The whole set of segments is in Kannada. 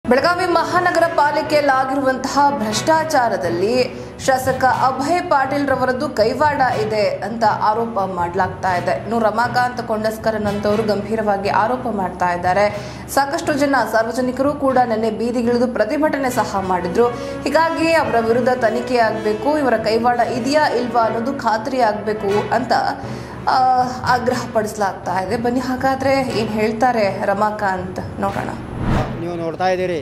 ಬೆಳಗಾವಿ ಮಹಾನಗರ ಪಾಲಿಕೆಯಲ್ಲಾಗಿರುವಂತಹ ಭ್ರಷ್ಟಾಚಾರದಲ್ಲಿ ಶಾಸಕ ಅಭಯ್ ಪಾಟೀಲ್ ರವರದ್ದು ಕೈವಾಡ ಇದೆ ಅಂತ ಆರೋಪ ಮಾಡಲಾಗ್ತಾ ಇದೆ ಇನ್ನು ರಮಾಕಾಂತ್ ಕೊಂಡಸ್ಕರನ್ ಅಂತವರು ಗಂಭೀರವಾಗಿ ಆರೋಪ ಮಾಡ್ತಾ ಇದ್ದಾರೆ ಸಾಕಷ್ಟು ಜನ ಸಾರ್ವಜನಿಕರು ಕೂಡ ನಿನ್ನೆ ಬೀದಿಗಿಳಿದು ಪ್ರತಿಭಟನೆ ಸಹ ಮಾಡಿದ್ರು ಹೀಗಾಗಿ ಅವರ ವಿರುದ್ಧ ತನಿಖೆ ಆಗಬೇಕು ಇವರ ಕೈವಾಡ ಇದೆಯಾ ಇಲ್ವಾ ಅನ್ನೋದು ಖಾತ್ರಿ ಆಗಬೇಕು ಅಂತ ಆ, ಆಗ್ರಹ ಪಡಿಸಲಾಗ್ತಾ ಇದೆ ಬನ್ನಿ ಹಾಗಾದ್ರೆ ಏನ್ ಹೇಳ್ತಾರೆ ರಮಾಕಾಂತ್ ನೋಡೋಣ ನೀವು ನೋಡ್ತಾ ಇದ್ದೀರಿ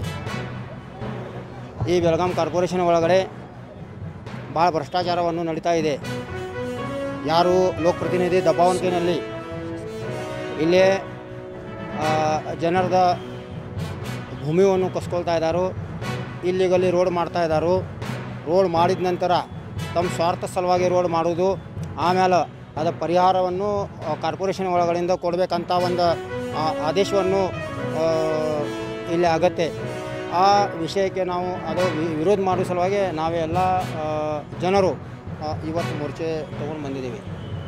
ಈ ಬೆಳಗಾಂ ಕಾರ್ಪೊರೇಷನ್ ಒಳಗಡೆ ಭಾಳ ಭ್ರಷ್ಟಾಚಾರವನ್ನು ನಡೀತಾ ಇದೆ ಯಾರು ಲೋಕಪ್ರತಿನಿಧಿ ದಬ್ಬಾವಣಿಕೆಯಲ್ಲಿ ಇಲ್ಲೇ ಆ, ಜನರದ ಭೂಮಿಯನ್ನು ಕಸ್ಕೊಳ್ತಾ ಇದ್ದಾರೋ ಇಲ್ಲಿಗಲ್ಲಿ ರೋಡ್ ಮಾಡ್ತಾ ಇದ್ದಾರೋ ರೋಡ್ ಮಾಡಿದ ನಂತರ ತಮ್ಮ ಸ್ವಾರ್ಥ ಸಲುವಾಗಿ ರೋಡ್ ಮಾಡೋದು ಆಮೇಲೆ ಅದರ ಪರಿಹಾರವನ್ನು ಆ, ಕಾರ್ಪೊರೇಷನ್ ಒಳಗಡೆಯಿಂದ ಕೊಡಬೇಕಂತ ಒಂದು ಆ, ಆದೇಶವನ್ನು ಆ, ಇಲ್ಲಿ ಆಗತ್ತೆ ಆ ವಿಷಯಕ್ಕೆ ನಾವು ಅದು ವಿ- ವಿರೋಧ ಮಾಡೋ ಸಲುವಾಗಿ ನಾವೆಲ್ಲ ಆ, ಜನರು ಆ, ಇವತ್ತು ಮೋರ್ಚೆ ತೊಗೊಂಡು ಬಂದಿದ್ದೀವಿ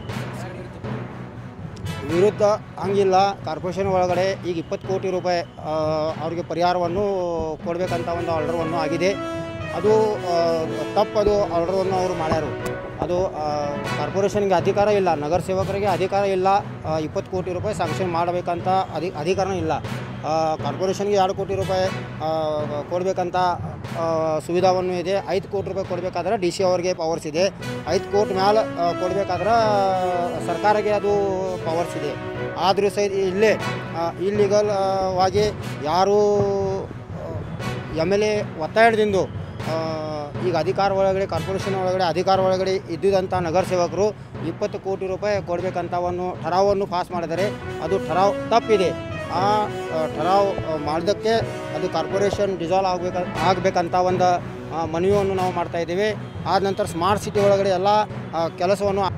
ವಿರುದ್ಧ ಹಂಗಿಲ್ಲ ಕಾರ್ಪೊರೇಷನ್ ಒಳಗಡೆ ಈಗ ಇಪ್ಪತ್ತು ಕೋಟಿ ರೂಪಾಯಿ ಆ, ಅವ್ರಿಗೆ ಪರಿಹಾರವನ್ನು ಕೊಡಬೇಕಂತ ಒಂದು ಆರ್ಡರ್ವನ್ನು ಆಗಿದೆ ಅದು ಆ, ತಪ್ಪದು ಆರ್ಡರನ್ನು ಅವರು ಮಾಡ್ಯಾರು ಅದು ಆ, ಕಾರ್ಪೊರೇಷನ್ಗೆ ಅಧಿಕಾರ ಇಲ್ಲ ನಗರ ಸೇವಕರಿಗೆ ಅಧಿಕಾರ ಇಲ್ಲ ಇಪ್ಪತ್ತು ಕೋಟಿ ರೂಪಾಯಿ ಸ್ಯಾಂಕ್ಷನ್ ಮಾಡಬೇಕಂತ ಅಧಿ ಅಧಿಕಾರನೂ ಇಲ್ಲ ಆ, ಕಾರ್ಪೊರೇಷನ್ಗೆ ಎರಡು ಕೋಟಿ ರೂಪಾಯಿ ಆ, ಕೊಡಬೇಕಂತ ಆ, ಸುವಿಧಾವನ್ನು ಇದೆ ಐದು ಕೋಟಿ ರೂಪಾಯಿ ಕೊಡಬೇಕಾದ್ರೆ ಡಿ ಸಿ ಅವ್ರಿಗೆ ಪವರ್ಸ್ ಇದೆ ಐದು ಕೋಟಿ ಮ್ಯಾಲೆ ಕೊಡಬೇಕಾದ್ರೆ ಸರ್ಕಾರಕ್ಕೆ ಅದು ಪವರ್ಸ್ ಇದೆ ಆದರೂ ಸಹಿತ ಇಲ್ಲೇ ಇಲ್ಲಿಗಲ್ ವಾಗಿ ಯಾರು ಎಮ್ ಎಲ್ ಎ ಒತ್ತಾಯದಿಂದ ಆ, ಈಗ ಅಧಿಕಾರ ಒಳಗಡೆ ಕಾರ್ಪೊರೇಷನ್ ಒಳಗಡೆ ಅಧಿಕಾರ ಒಳಗಡೆ ಇದ್ದುದಂಥ ನಗರ ಸೇವಕರು ಇಪ್ಪತ್ತು ಕೋಟಿ ರೂಪಾಯಿ ಕೊಡಬೇಕಂತ ಒಂದು ಠರಾವನ್ನು ಪಾಸ್ ಮಾಡಿದರೆ ಅದು ಠರಾವ್ ತಪ್ಪಿದೆ ಆ ಆ, ಠರಾವ್ ಆ, ಮಾಡೋದಕ್ಕೆ ಅದು ಕಾರ್ಪೊರೇಷನ್ ಡಿಸಾಲ್ವ್ ಆಗಬೇಕ ಆಗಬೇಕಂತ ಒಂದು ಆ, ಮನವಿಯನ್ನು ನಾವು ಮಾಡ್ತಾ ಇದ್ದೀವಿ ಆದ ನಂತರ ಸ್ಮಾರ್ಟ್ ಸಿಟಿ ಒಳಗಡೆ ಎಲ್ಲ ಆ, ಕೆಲಸವನ್ನು